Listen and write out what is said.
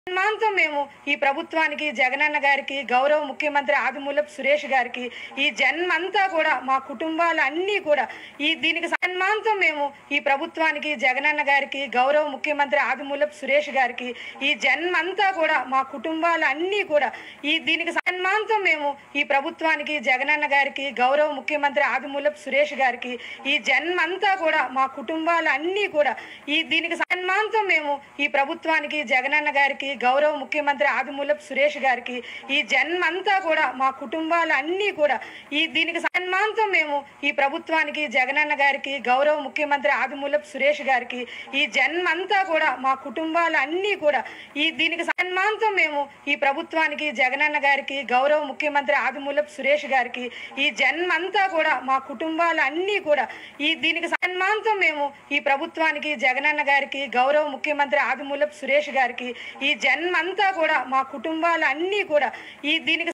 జన్మాంతం మేము ఈ ప్రభుత్వానికి జగనన్న గారికి గౌరవ ముఖ్యమంత్రి ఆదిమూలపు సురేష్ గారికి ఈ జన్మంతా కూడా మా కుటుంబాలు అన్నీ కూడా ఈ దీనికి జన్మాంతం మేము ఈ ప్రభుత్వానికి జగనన్న గారికి గౌరవ ముఖ్యమంత్రి ఆదిమూలపు సురేష్ గారికి ఈ జన్మంతా కూడా మా కుటుంబాలు అన్నీ కూడా ఈ దీనికి జన్మాంతం మేము ఈ ప్రభుత్వానికి జగనన్న గారికి గౌరవ ముఖ్యమంత్రి ఆదిమూలపు సురేష్ గారికి ఈ జన్మంతా కూడా మా కుటుంబాలు అన్నీ కూడా ఈ దీనికి జన్మాంతం మేము ఈ ప్రభుత్వానికి జగనన్న గారికి గౌరవ ముఖ్యమంత్రి ఆదిమూలపు సురేష్ గారికి ఈ జన్మంతా కూడా మా కుటుంబాలు అన్నీ కూడా ఈ దీనికి జన్మాంతం మేము ఈ ప్రభుత్వానికి జగనన్న గారికి గౌరవ ముఖ్యమంత్రి ఆదిమూలపు సురేష్ గారికి ఈ జన్మంతా కూడా మా కుటుంబాలు అన్నీ కూడా ఈ దీనికి జన్మాంతం మేము ఈ ప్రభుత్వానికి జగనన్న గారికి గౌరవ ముఖ్యమంత్రి ఆదిమూలపు సురేష్ గారికి ఈ జన్మంతా కూడా మా కుటుంబాలు అన్నీ కూడా ఈ దీనికి జన్మాంతం మేము ఈ ప్రభుత్వానికి జగనన్న గారికి గౌరవ ముఖ్యమంత్రి ఆదిమూలపు సురేష్ గారికి ఈ జన్మంతా కూడా మా కుటుంబాలు అన్నీ కూడా ఈ దీనికి